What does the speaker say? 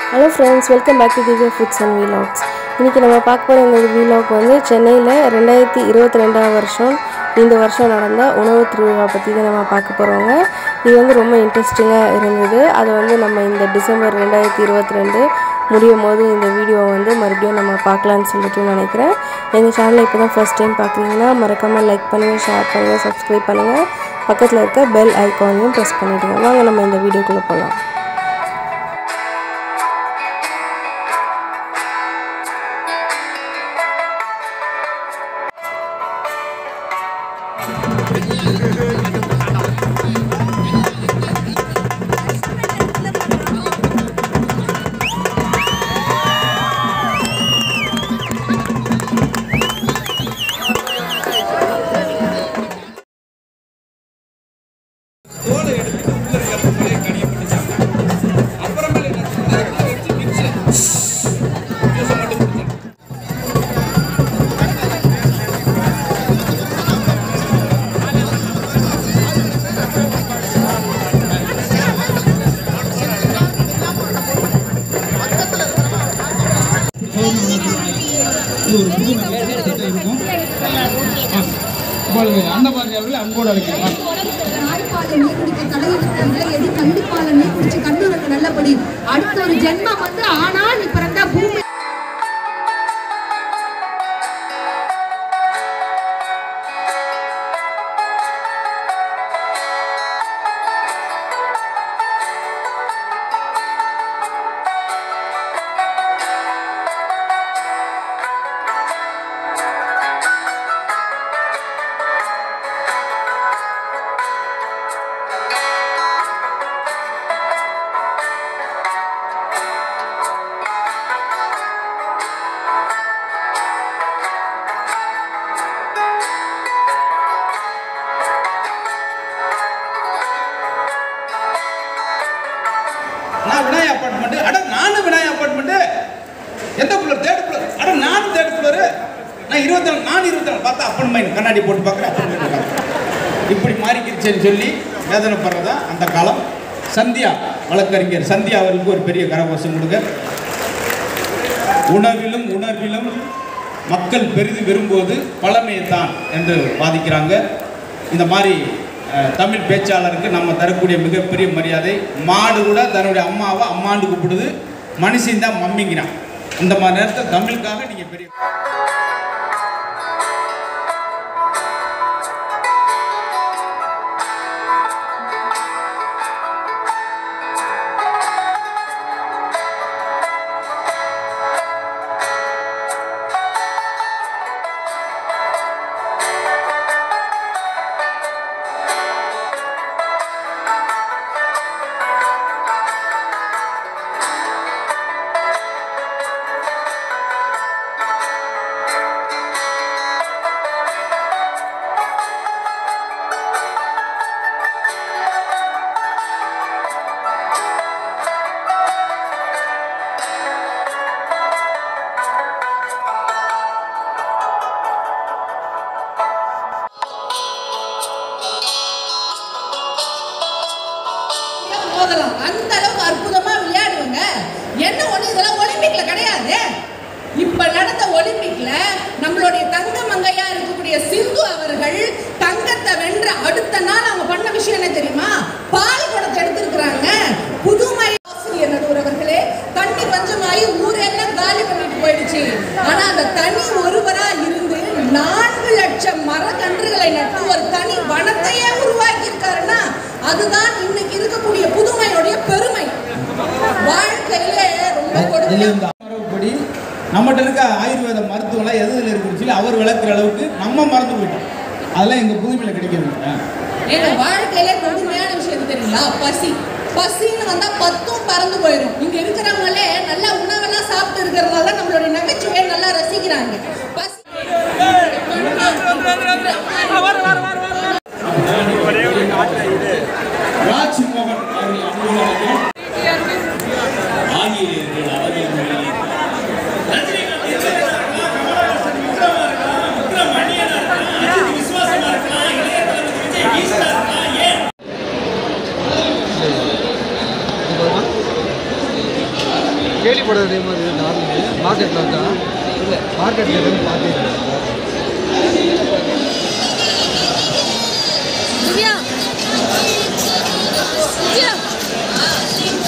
Hello friends welcome back to Divya foods and vlogs இன்றைக்கி நம்ம பார்க்க போகிற இந்த வீலாக் வந்து சென்னையில் ரெண்டாயிரத்தி இருபத்தி ரெண்டாம் வருஷம் இந்த வருஷம் நடந்த உணவு திருவிழா பற்றி தான் நம்ம பார்க்க போகிறோங்க இது வந்து ரொம்ப இன்ட்ரெஸ்டிங்காக இருந்தது அதை வந்து நம்ம இந்த டிசம்பர் ரெண்டாயிரத்தி இருபத்தி ரெண்டு முடியும் போது இந்த வீடியோ வந்து மறுபடியும் நம்ம பார்க்கலான்னு சொல்லிட்டு நினைக்கிறேன் எங்கள் சேனலை இப்போ தான் ஃபஸ்ட் டைம் பார்க்குறீங்கன்னா மறக்காமல் லைக் பண்ணுங்கள் ஷேர் பண்ணுங்கள் சப்ஸ்கிரைப் பண்ணுங்கள் பக்கத்தில் இருக்க பெல் ஐக்கானையும் ப்ரெஸ் பண்ணிவிடுங்க வாங்க நம்ம இந்த வீடியோக்குள்ளே போகலாம் தோலை எடுத்துட்டு உள்ள இருக்கிற பொருளை கடியை பண்ணி சாப்பிட்டாங்க அப்புறமேல என்ன செஞ்சாங்க அதை வச்சு மிக்ஸ் ஜூஸை மட்டும் குடிச்சாங்க இது ஒரு புது திட்டம் இருக்கும் உங்களுக்கு அன்னபாரதி அவர்கள் அன்போடு அழைக்கிறேன் தாய்ப்பாலை நீ குடிக்க தடையிருக்கின்ற எது கண்டிப்பால நீ குடிச்சு கண்ணுறக்கு நல்லபடி அடுத்த ஒரு ஜென்மம் வந்து ஆனா நீ பிறந்தா பூமி நான் விநாயக அப்பார்ட்மெண்ட் அட நானும் விநாயக அப்பார்ட்மெண்ட் எந்த புள்ளர் தேர்ட் புள்ளர் அட நானும் தேர்ட் புள்ளர் நான் இருபத்தி நாலு நான் இருபத்தி நாலு பார்த்தா அப்பன் மைன் கண்ணாடி போட்டு பார்க்குறேன் அப்பன் மைன் பார்க்குறேன் இப்படி மாறிக்கிருச்சுன்னு சொல்லி வேதனைப்படுறதா அந்த காலம் சந்தியா வழக்கறிஞர் சந்தியா அவர்களுக்கு ஒரு பெரிய கரகோஷம் கொடுங்க உணவிலும் உணர்விலும் மக்கள் பெரிது விரும்புவது பழமையைத்தான் என்று வாதிக்கிறாங்க இந்த மாதிரி அஹ், தமிழ் பேச்சாளருக்கு நம்ம தரக்கூடிய மிகப்பெரிய மரியாதை மாடு கூட தன்னுடைய அம்மாவை அம்மாண்டு கூப்பிடுது மனுஷன் தான் மம்மிங்கிறான் இந்த மாதிரி நேரத்தில் தமிழுக்காக நீங்கள் பெரிய மோதலாம் அந்த அளவுக்கு அற்புதமா விளையாடுவாங்க என்ன ஒண்ணு இதெல்லாம் ஒலிம்பிக்ல கிடையாது இப்ப நடந்த ஒலிம்பிக்ல நம்மளுடைய தங்க மங்கையா இருக்கக்கூடிய சிந்து அவர்கள் தங்கத்தை வென்ற அடுத்த நாள் அவங்க பண்ண விஷயம் என்ன தெரியுமா பால் குடத்தை எடுத்திருக்கிறாங்க புதுமை ஆசிரியர் நடுவர் அவர்களே தண்ணி பஞ்சமாயி ஊரெல்லாம் காலி பண்ணிட்டு போயிடுச்சு ஆனா அந்த தனி ஒருவரா இருந்து நான்கு லட்சம் மரக்கன்றுகளை நட்டு ஒரு தனி வனத்தையே உருவாக்கி இருக்காருன்னா அதுதான் இன்னைக்கு இருக்கக்கூடிய புதுமையுடைய பெருமை வாழ்க்கையிலே ரொம்ப கொடுமையா மரபுப்படி நம்மகிட்ட இருக்க ஆயுர்வேத மருத்துவம்லாம் எதுல இருக்குன்னு சொல்லி அவர் விளக்குற அளவுக்கு நம்ம மறந்து போயிட்டோம் அதெல்லாம் எங்கள் புதுமையில் கிடைக்கிறது எங்க வாழ்க்கையிலே கொடுமையான விஷயம் எது தெரியுங்களா பசி பசின்னு வந்தா பத்தும் பறந்து போயிடும் இங்க இருக்கிறவங்களே நல்லா உணவெல்லாம் சாப்பிட்டு இருக்கிறதுனால நம்மளுடைய நகைச்சுவையை நல்லா ரசிக்கிறாங்க பசி ராஜ்மோகன் அவர்கள் அன்போடு அழைக்கிறேன். ஆங்கிலேயர்கள் அவர்கள் விசுவாசமா இருக்கலாம் இளைய படம் அதே மாதிரி டார்லிங் மார்க்கெட்டில் இருக்கா இல்லை மார்க்கெட்டில் எதுவும் பார்த்துருக்கேன் திவ்யா திவ்யா